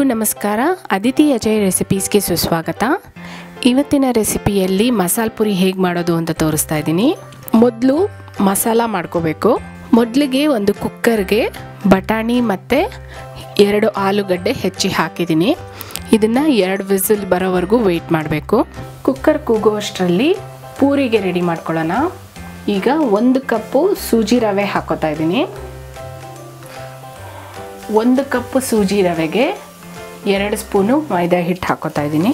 ಎಲ್ರಿಗೂ ನಮಸ್ಕಾರ ಅದಿತಿ ಅಜಯ್ ರೆಸಿಪೀಸ್ಗೆ ಸುಸ್ವಾಗತ ಇವತ್ತಿನ ರೆಸಿಪಿಯಲ್ಲಿ ಮಸಾಲೆ ಪುರಿ ಹೇಗೆ ಮಾಡೋದು ಅಂತ ತೋರಿಸ್ತಾ ಇದ್ದೀನಿ ಮೊದಲು ಮಸಾಲ ಮಾಡ್ಕೋಬೇಕು ಮೊದಲಿಗೆ ಒಂದು ಕುಕ್ಕರ್ಗೆ ಬಟಾಣಿ ಮತ್ತು ಎರಡು ಆಲೂಗಡ್ಡೆ ಹೆಚ್ಚಿ ಹಾಕಿದ್ದೀನಿ ಇದನ್ನು ಎರಡು ವಿಸಿಲ್ ಬರೋವರೆಗೂ ವೆಯ್ಟ್ ಮಾಡಬೇಕು ಕುಕ್ಕರ್ ಕೂಗುವಷ್ಟರಲ್ಲಿ ಪೂರಿಗೆ ರೆಡಿ ಮಾಡ್ಕೊಳ್ಳೋಣ ಈಗ ಒಂದು ಕಪ್ಪು ಸೂಜಿ ರವೆ ಹಾಕೋತಾ ಇದ್ದೀನಿ ಒಂದು ಕಪ್ಪು ಸೂಜಿ ರವೆಗೆ ಎರಡು ಸ್ಪೂನು ಮೈದಾ ಹಿಟ್ಟು ಹಾಕೋತಾ ಇದ್ದೀನಿ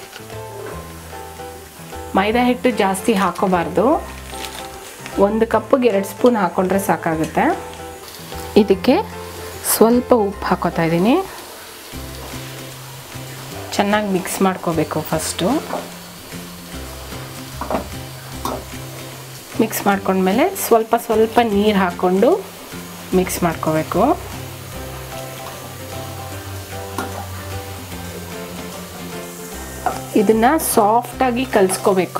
ಮೈದಾ ಹಿಟ್ಟು ಜಾಸ್ತಿ ಹಾಕೋಬಾರ್ದು ಒಂದು ಕಪ್ಪಿಗೆ ಎರಡು ಸ್ಪೂನ್ ಹಾಕ್ಕೊಂಡ್ರೆ ಸಾಕಾಗುತ್ತೆ ಇದಕ್ಕೆ ಸ್ವಲ್ಪ ಉಪ್ಪು ಹಾಕೋತಾ ಇದ್ದೀನಿ ಚೆನ್ನಾಗಿ ಮಿಕ್ಸ್ ಮಾಡ್ಕೋಬೇಕು ಫಸ್ಟು ಮಿಕ್ಸ್ ಮಾಡ್ಕೊಂಡ್ಮೇಲೆ ಸ್ವಲ್ಪ ಸ್ವಲ್ಪ ನೀರು ಹಾಕ್ಕೊಂಡು ಮಿಕ್ಸ್ ಮಾಡ್ಕೋಬೇಕು ಇದನ್ನ ಸಾಫ್ಟಾಗಿ ಕಲಿಸ್ಕೋಬೇಕು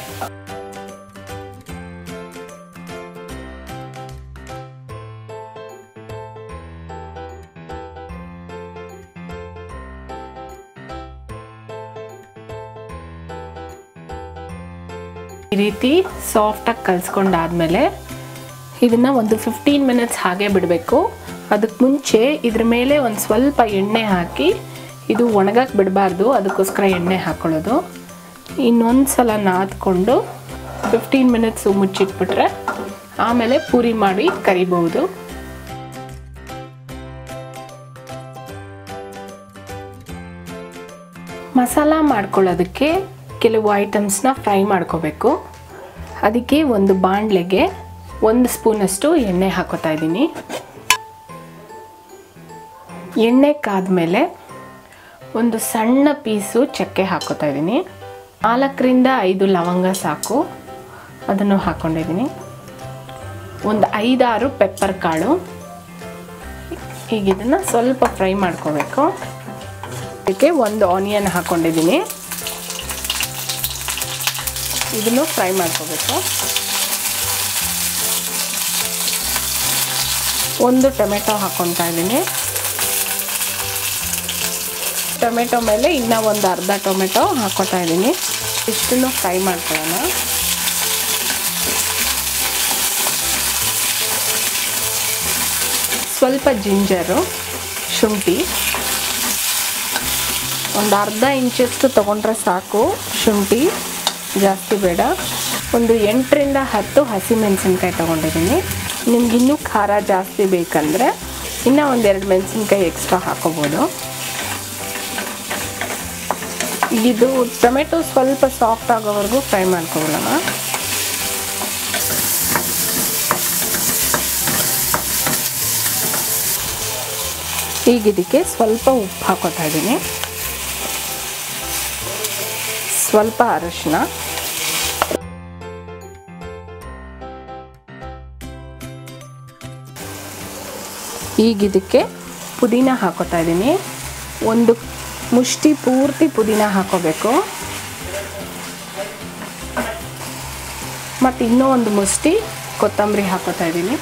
ಈ ರೀತಿ ಸಾಫ್ಟಾಗಿ ಕಲಿಸ್ಕೊಂಡಾದ್ಮೇಲೆ ಇದನ್ನು ಒಂದು ಫಿಫ್ಟೀನ್ ಮಿನಿಟ್ಸ್ ಹಾಗೆ ಬಿಡಬೇಕು ಅದಕ್ಕೆ ಮುಂಚೆ ಇದ್ರ ಮೇಲೆ ಒಂದು ಸ್ವಲ್ಪ ಎಣ್ಣೆ ಹಾಕಿ ಇದು ಒಣಗಕ್ಕೆ ಬಿಡಬಾರ್ದು ಅದಕ್ಕೋಸ್ಕರ ಎಣ್ಣೆ ಹಾಕ್ಕೊಳ್ಳೋದು ಇನ್ನೊಂದು ಸಲ ನಾದ್ಕೊಂಡು ಫಿಫ್ಟೀನ್ ಮಿನಿಟ್ಸು ಮುಚ್ಚಿಟ್ಬಿಟ್ರೆ ಆಮೇಲೆ ಪೂರಿ ಮಾಡಿ ಕರಿಬಹುದು ಮಸಾಲ ಮಾಡ್ಕೊಳ್ಳೋದಕ್ಕೆ ಕೆಲವು ಐಟಮ್ಸ್ನ ಫ್ರೈ ಮಾಡ್ಕೋಬೇಕು ಅದಕ್ಕೆ ಒಂದು ಬಾಣಲೆಗೆ ಒಂದು ಸ್ಪೂನಷ್ಟು ಎಣ್ಣೆ ಹಾಕೋತಾ ಇದ್ದೀನಿ ಎಣ್ಣೆ ಕಾದ್ಮೇಲೆ ಒಂದು ಸಣ್ಣ ಪೀಸು ಚಕ್ಕೆ ಹಾಕೋತಾ ಇದ್ದೀನಿ ನಾಲ್ಕರಿಂದ ಐದು ಲವಂಗ ಸಾಕು ಅದನ್ನು ಹಾಕ್ಕೊಂಡಿದ್ದೀನಿ ಒಂದು ಐದಾರು ಪೆಪ್ಪರ್ ಕಾಳು ಈಗ ಇದನ್ನು ಸ್ವಲ್ಪ ಫ್ರೈ ಮಾಡ್ಕೋಬೇಕು ಅದಕ್ಕೆ ಒಂದು ಆನಿಯನ್ ಹಾಕ್ಕೊಂಡಿದ್ದೀನಿ ಇದನ್ನು ಫ್ರೈ ಮಾಡ್ಕೋಬೇಕು ಒಂದು ಟೊಮೆಟೊ ಹಾಕ್ಕೊತಾ ಇದ್ದೀನಿ ಟೊಮೆಟೊ ಮೇಲೆ ಇನ್ನೂ ಒಂದು ಅರ್ಧ ಟೊಮೆಟೊ ಹಾಕೋತಾ ಇದ್ದೀನಿ ಇಷ್ಟನ್ನು ಫ್ರೈ ಮಾಡ್ಕೊಳ್ಳೋಣ ಸ್ವಲ್ಪ ಜಿಂಜರು ಶುಂಠಿ ಒಂದು ಅರ್ಧ ಇಂಚಷ್ಟು ತೊಗೊಂಡ್ರೆ ಸಾಕು ಶುಂಠಿ ಜಾಸ್ತಿ ಬೇಡ ಒಂದು ಎಂಟರಿಂದ ಹತ್ತು ಹಸಿಮೆಣಸಿನ್ಕಾಯಿ ತೊಗೊಂಡಿದ್ದೀನಿ ನಿಮ್ಗೆ ಇನ್ನೂ ಖಾರ ಜಾಸ್ತಿ ಬೇಕಂದರೆ ಇನ್ನೂ ಒಂದೆರಡು ಮೆಣಸಿನ್ಕಾಯಿ ಎಕ್ಸ್ಟ್ರಾ ಹಾಕೋಬೋದು ಇದು ಟೊಮೆಟೊ ಸ್ವಲ್ಪ ಸಾಫ್ಟ್ ಆಗೋವರೆಗೂ ಫ್ರೈ ಮಾಡ್ಕೊಳ್ಳೋಣ ಈಗ ಇದಕ್ಕೆ ಸ್ವಲ್ಪ ಉಪ್ಪು ಹಾಕೋತಾ ಇದ್ದೀನಿ ಸ್ವಲ್ಪ ಅರಶಿನ ಈಗ ಇದಕ್ಕೆ ಪುದೀನ ಹಾಕೋತಾ ಇದ್ದೀನಿ ಒಂದು ಮುಷ್ಟಿ ಪೂರ್ತಿ ಪುದೀನ ಹಾಕೋಬೇಕು ಮತ್ತು ಇನ್ನೂ ಒಂದು ಮುಷ್ಟಿ ಕೊತ್ತಂಬರಿ ಹಾಕೋತಾ ಇದ್ದೀನಿ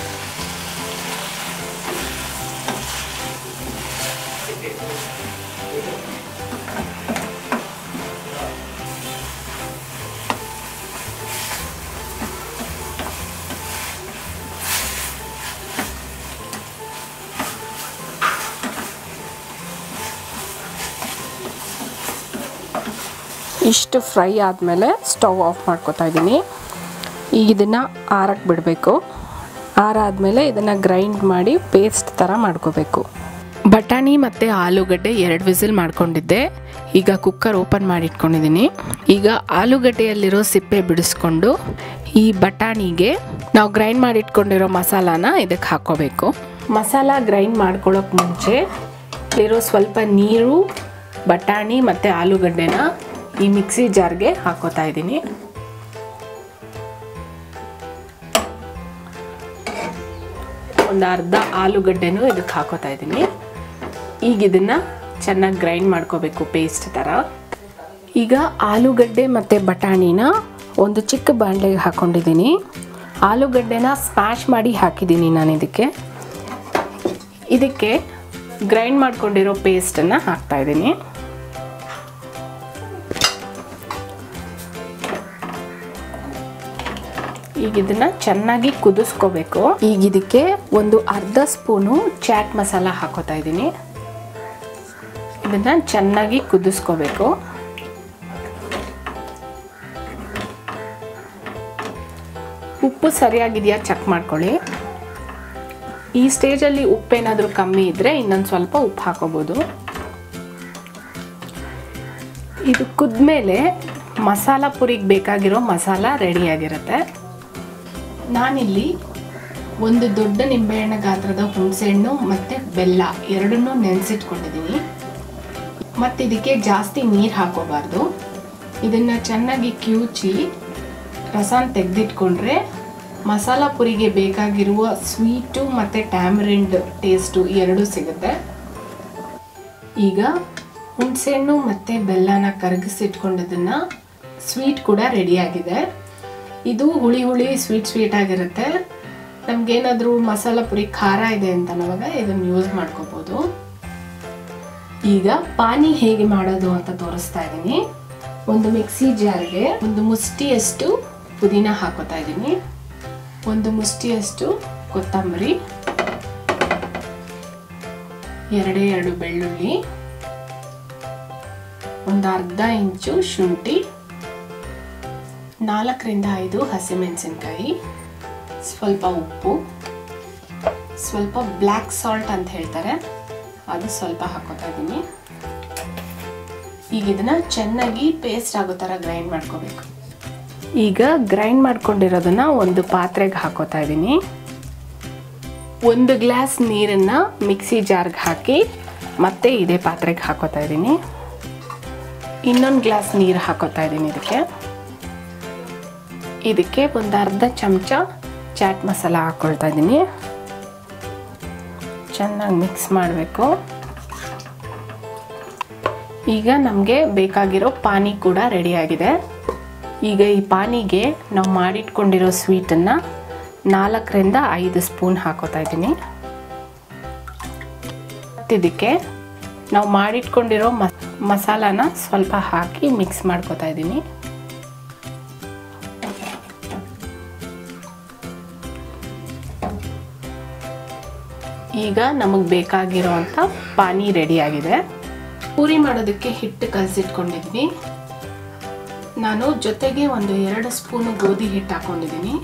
ಇಷ್ಟು ಫ್ರೈ ಆದಮೇಲೆ ಸ್ಟವ್ ಆಫ್ ಮಾಡ್ಕೊತಾ ಇದ್ದೀನಿ ಈಗ ಇದನ್ನು ಆರಕ್ಕೆ ಬಿಡಬೇಕು ಆರಾದಮೇಲೆ ಇದನ್ನು ಗ್ರೈಂಡ್ ಮಾಡಿ ಪೇಸ್ಟ್ ಥರ ಮಾಡ್ಕೋಬೇಕು ಬಟಾಣಿ ಮತ್ತು ಆಲೂಗಡ್ಡೆ ಎರಡು ವಿಸಿಲ್ ಮಾಡ್ಕೊಂಡಿದ್ದೆ ಈಗ ಕುಕ್ಕರ್ ಓಪನ್ ಮಾಡಿ ಇಟ್ಕೊಂಡಿದ್ದೀನಿ ಈಗ ಆಲೂಗಡ್ಡೆಯಲ್ಲಿರೋ ಸಿಪ್ಪೆ ಬಿಡಿಸ್ಕೊಂಡು ಈ ಬಟಾಣಿಗೆ ನಾವು ಗ್ರೈಂಡ್ ಮಾಡಿ ಇಟ್ಕೊಂಡಿರೋ ಮಸಾಲಾನ ಇದಕ್ಕೆ ಹಾಕ್ಕೋಬೇಕು ಮಸಾಲ ಗ್ರೈಂಡ್ ಮಾಡ್ಕೊಳ್ಳೋಕೆ ಮುಂಚೆ ಇರೋ ಸ್ವಲ್ಪ ನೀರು ಬಟಾಣಿ ಮತ್ತು ಆಲೂಗಡ್ಡೆನ ಈ ಮಿಕ್ಸಿ ಜಾರ್ಗೆ ಹಾಕೋತಾ ಇದ್ದೀನಿ ಒಂದು ಅರ್ಧ ಆಲೂಗಡ್ಡೆನೂ ಇದಕ್ಕೆ ಹಾಕೋತಾ ಇದ್ದೀನಿ ಈಗ ಇದನ್ನು ಚೆನ್ನಾಗಿ ಗ್ರೈಂಡ್ ಮಾಡ್ಕೋಬೇಕು ಪೇಸ್ಟ್ ಥರ ಈಗ ಆಲೂಗಡ್ಡೆ ಮತ್ತು ಬಟಾಣಿನ ಒಂದು ಚಿಕ್ಕ ಬಾಣಲೆಗೆ ಹಾಕ್ಕೊಂಡಿದ್ದೀನಿ ಆಲೂಗಡ್ಡೆನ ಸ್ಮ್ಯಾಶ್ ಮಾಡಿ ಹಾಕಿದ್ದೀನಿ ನಾನು ಇದಕ್ಕೆ ಇದಕ್ಕೆ ಗ್ರೈಂಡ್ ಮಾಡ್ಕೊಂಡಿರೋ ಪೇಸ್ಟನ್ನು ಹಾಕ್ತಾ ಇದ್ದೀನಿ ಈಗ ಇದನ್ನ ಚೆನ್ನಾಗಿ ಕುದಿಸ್ಕೋಬೇಕು ಈಗ ಇದಕ್ಕೆ ಒಂದು ಅರ್ಧ ಸ್ಪೂನು ಚಾಟ್ ಮಸಾಲ ಹಾಕೋತಾ ಇದ್ದೀನಿ ಇದನ್ನ ಚೆನ್ನಾಗಿ ಕುದಿಸ್ಕೋಬೇಕು ಉಪ್ಪು ಸರಿಯಾಗಿದೆಯಾ ಚೆಕ್ ಮಾಡ್ಕೊಳ್ಳಿ ಈ ಸ್ಟೇಜಲ್ಲಿ ಉಪ್ಪೇನಾದರೂ ಕಮ್ಮಿ ಇದ್ದರೆ ಇನ್ನೊಂದು ಸ್ವಲ್ಪ ಉಪ್ಪು ಹಾಕೋಬೋದು ಇದು ಕುದ್ಮೇಲೆ ಮಸಾಲ ಪುರಿಗೆ ಬೇಕಾಗಿರೋ ಮಸಾಲ ರೆಡಿಯಾಗಿರುತ್ತೆ ನಾನಿಲ್ಲಿ ಒಂದು ದೊಡ್ಡ ನಿಂಬೆಹಣ್ಣು ಗಾತ್ರದ ಹುಣಸೆಹಣ್ಣು ಮತ್ತು ಬೆಲ್ಲ ಎರಡನ್ನೂ ನೆನೆಸಿಟ್ಕೊಂಡಿದ್ದೀನಿ ಮತ್ತು ಇದಕ್ಕೆ ಜಾಸ್ತಿ ನೀರು ಹಾಕೋಬಾರ್ದು ಇದನ್ನು ಚೆನ್ನಾಗಿ ಕಿವುಚಿ ರಸಾನ ತೆಗೆದಿಟ್ಕೊಂಡ್ರೆ ಮಸಾಲ ಪುರಿಗೆ ಬೇಕಾಗಿರುವ ಸ್ವೀಟು ಮತ್ತು ಟ್ಯಾಮರಿಂಡ್ ಟೇಸ್ಟು ಎರಡೂ ಸಿಗುತ್ತೆ ಈಗ ಹುಣಸೆಹಣ್ಣು ಮತ್ತು ಬೆಲ್ಲನ ಕರಗಿಸಿಟ್ಕೊಂಡಿದ್ದನ್ನು ಸ್ವೀಟ್ ಕೂಡ ರೆಡಿಯಾಗಿದೆ ಇದು ಹುಳಿ ಹುಳಿ ಸ್ವೀಟ್ ಸ್ವೀಟ್ ಆಗಿರುತ್ತೆ ನಮಗೇನಾದರೂ ಮಸಾಲ ಪುರಿ ಖಾರ ಇದೆ ಅಂತ ಅನ್ನೋವಾಗ ಇದನ್ನು ಯೂಸ್ ಮಾಡ್ಕೋಬೋದು ಈಗ ಪಾನಿ ಹೇಗೆ ಮಾಡೋದು ಅಂತ ತೋರಿಸ್ತಾ ಇದ್ದೀನಿ ಒಂದು ಮಿಕ್ಸಿ ಜಾರ್ಗೆ ಒಂದು ಮುಷ್ಟಿಯಷ್ಟು ಪುದೀನ ಹಾಕೋತಾ ಇದ್ದೀನಿ ಒಂದು ಮುಷ್ಟಿಯಷ್ಟು ಕೊತ್ತಂಬರಿ ಎರಡೇ ಎರಡು ಬೆಳ್ಳುಳ್ಳಿ ಒಂದು ಅರ್ಧ ಇಂಚು ಶುಂಠಿ ನಾಲ್ಕರಿಂದ ಐದು ಹಸಿಮೆಣಸಿನ್ಕಾಯಿ ಸ್ವಲ್ಪ ಉಪ್ಪು ಸ್ವಲ್ಪ ಬ್ಲ್ಯಾಕ್ ಸಾಲ್ಟ್ ಅಂತ ಹೇಳ್ತಾರೆ ಅದು ಸ್ವಲ್ಪ ಹಾಕೋತಾ ಇದ್ದೀನಿ ಈಗ ಇದನ್ನ ಚೆನ್ನಾಗಿ ಪೇಸ್ಟ್ ಆಗೋ ಥರ ಗ್ರೈಂಡ್ ಮಾಡ್ಕೋಬೇಕು ಈಗ ಗ್ರೈಂಡ್ ಮಾಡ್ಕೊಂಡಿರೋದನ್ನ ಒಂದು ಪಾತ್ರೆಗೆ ಹಾಕೋತಾ ಇದ್ದೀನಿ ಒಂದು ಗ್ಲಾಸ್ ನೀರನ್ನು ಮಿಕ್ಸಿ ಜಾರ್ಗೆ ಹಾಕಿ ಮತ್ತೆ ಇದೇ ಪಾತ್ರೆಗೆ ಹಾಕೋತಾ ಇದ್ದೀನಿ ಇನ್ನೊಂದು ಗ್ಲಾಸ್ ನೀರು ಹಾಕೋತಾ ಇದ್ದೀನಿ ಇದಕ್ಕೆ ಇದಕ್ಕೆ ಒಂದು ಅರ್ಧ ಚಮಚ ಚಾಟ್ ಮಸಾಲ ಹಾಕ್ಕೊಳ್ತಾ ಇದ್ದೀನಿ ಚೆನ್ನಾಗಿ ಮಿಕ್ಸ್ ಮಾಡಬೇಕು ಈಗ ನಮಗೆ ಬೇಕಾಗಿರೋ ಪಾನಿ ಕೂಡ ರೆಡಿಯಾಗಿದೆ ಈಗ ಈ ಪಾನಿಗೆ ನಾವು ಮಾಡಿಟ್ಕೊಂಡಿರೋ ಸ್ವೀಟನ್ನು ನಾಲ್ಕರಿಂದ ಐದು ಸ್ಪೂನ್ ಹಾಕೋತಾ ಇದ್ದೀನಿ ಇದಕ್ಕೆ ನಾವು ಮಾಡಿಟ್ಕೊಂಡಿರೋ ಮಸಾಲಾನ ಸ್ವಲ್ಪ ಹಾಕಿ ಮಿಕ್ಸ್ ಮಾಡ್ಕೋತಾ ಇದ್ದೀನಿ ಈಗ ನಮಗೆ ಬೇಕಾಗಿರೋ ಅಂಥ ಪಾನಿ ರೆಡಿಯಾಗಿದೆ ಪೂರಿ ಮಾಡೋದಕ್ಕೆ ಹಿಟ್ಟು ಕಲಸಿಟ್ಕೊಂಡಿದ್ದೀನಿ ನಾನು ಜೊತೆಗೆ ಒಂದು ಎರಡು ಸ್ಪೂನು ಗೋಧಿ ಹಿಟ್ಟು ಹಾಕೊಂಡಿದ್ದೀನಿ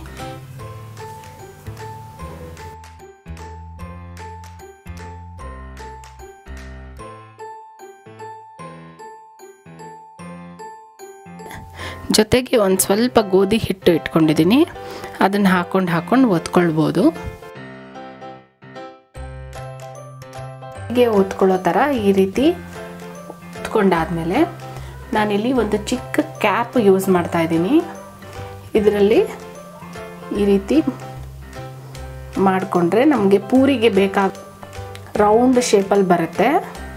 ಜೊತೆಗೆ ಒಂದು ಸ್ವಲ್ಪ ಗೋಧಿ ಹಿಟ್ಟು ಇಟ್ಕೊಂಡಿದ್ದೀನಿ ಅದನ್ನು ಹಾಕೊಂಡು ಹಾಕೊಂಡು ಒತ್ಕೊಳ್ಬೋದು ಹೀಗೆ ಒತ್ಕೊಳ್ಳೋ ಥರ ಈ ರೀತಿ ಒತ್ಕೊಂಡಾದ್ಮೇಲೆ ನಾನಿಲ್ಲಿ ಒಂದು ಚಿಕ್ಕ ಕ್ಯಾಪ್ ಯೂಸ್ ಮಾಡ್ತಾ ಇದ್ದೀನಿ ಇದರಲ್ಲಿ ಈ ರೀತಿ ಮಾಡಿಕೊಂಡ್ರೆ ನಮಗೆ ಪೂರಿಗೆ ಬೇಕಾದ ರೌಂಡ್ ಶೇಪಲ್ಲಿ ಬರುತ್ತೆ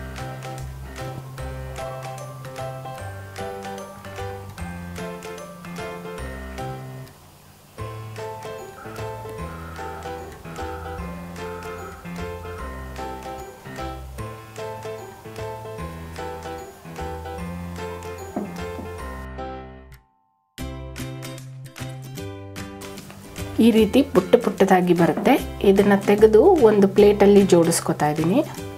ಈ ರೀತಿ ಪುಟ್ಟ ಪುಟ್ಟದಾಗಿ ಬರುತ್ತೆ ಇದನ್ನು ತೆಗೆದು ಒಂದು ಪ್ಲೇಟಲ್ಲಿ ಜೋಡಿಸ್ಕೊತಾ ಇದ್ದೀನಿ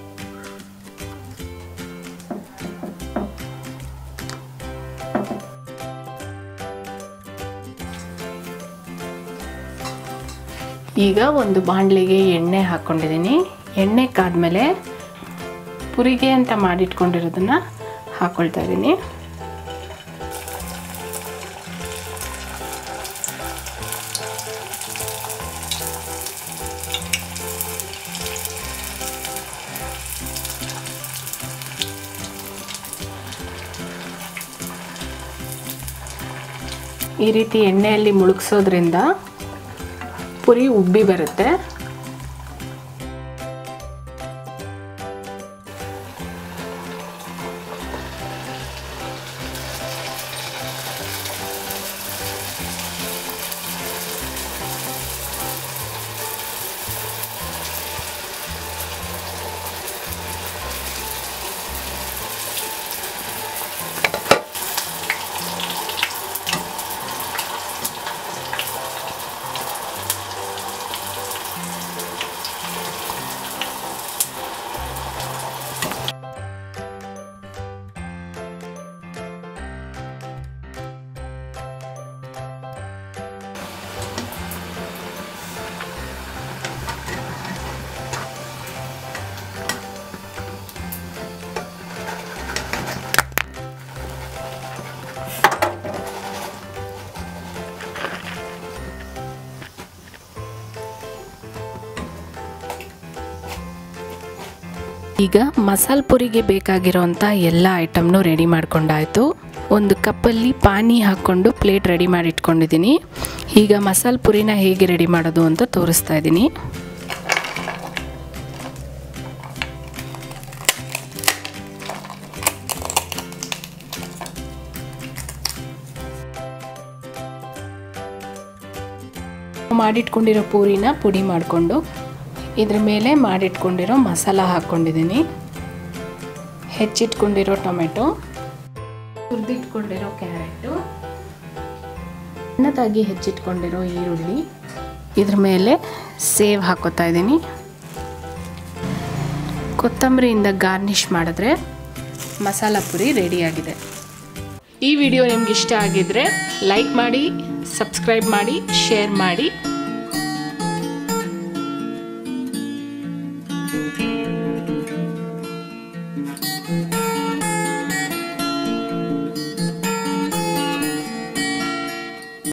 ಈಗ ಒಂದು ಬಾಣಲಿಗೆ ಎಣ್ಣೆ ಹಾಕ್ಕೊಂಡಿದ್ದೀನಿ ಎಣ್ಣೆ ಕಾದ್ಮೇಲೆ ಪುರಿಗೆ ಅಂತ ಮಾಡಿಟ್ಕೊಂಡಿರೋದನ್ನ ಹಾಕ್ಕೊಳ್ತಾ ಇದ್ದೀನಿ ಈ ರೀತಿ ಎಣ್ಣೆಯಲ್ಲಿ ಮುಳುಗಿಸೋದ್ರಿಂದ ಪುರಿ ಉಬ್ಬಿ ಬರುತ್ತೆ ಈಗ ಮಸಾಲ ಪುರಿಗೆ ಬೇಕಾಗಿರೋಂಥ ಎಲ್ಲ ಐಟಮ್ನು ರೆಡಿ ಮಾಡ್ಕೊಂಡಾಯಿತು ಒಂದು ಕಪ್ಪಲ್ಲಿ ಪಾನಿ ಹಾಕ್ಕೊಂಡು ಪ್ಲೇಟ್ ರೆಡಿ ಮಾಡಿ ಇಟ್ಕೊಂಡಿದ್ದೀನಿ ಈಗ ಮಸಾಲ ಪುರಿನ ಹೇಗೆ ರೆಡಿ ಮಾಡೋದು ಅಂತ ತೋರಿಸ್ತಾ ಇದ್ದೀನಿ ಮಾಡಿಟ್ಕೊಂಡಿರೋ ಪೂರಿನ ಪುಡಿ ಮಾಡಿಕೊಂಡು ಇದ್ರ ಮೇಲೆ ಮಾಡಿಟ್ಕೊಂಡಿರೋ ಮಸಾಲ ಹಾಕ್ಕೊಂಡಿದ್ದೀನಿ ಹೆಚ್ಚಿಟ್ಕೊಂಡಿರೋ ಟೊಮೆಟೊ ಹುರಿದಿಟ್ಕೊಂಡಿರೋ ಕ್ಯಾರೆಟು ಸಣ್ಣದಾಗಿ ಹೆಚ್ಚಿಟ್ಕೊಂಡಿರೋ ಈರುಳ್ಳಿ ಇದ್ರ ಮೇಲೆ ಸೇವ್ ಹಾಕೋತಾ ಇದ್ದೀನಿ ಕೊತ್ತಂಬರಿಯಿಂದ ಗಾರ್ನಿಷ್ ಮಾಡಿದ್ರೆ ಮಸಾಲ ಪುರಿ ರೆಡಿಯಾಗಿದೆ ಈ ವಿಡಿಯೋ ನಿಮ್ಗೆ ಇಷ್ಟ ಆಗಿದ್ರೆ ಲೈಕ್ ಮಾಡಿ ಸಬ್ಸ್ಕ್ರೈಬ್ ಮಾಡಿ ಶೇರ್ ಮಾಡಿ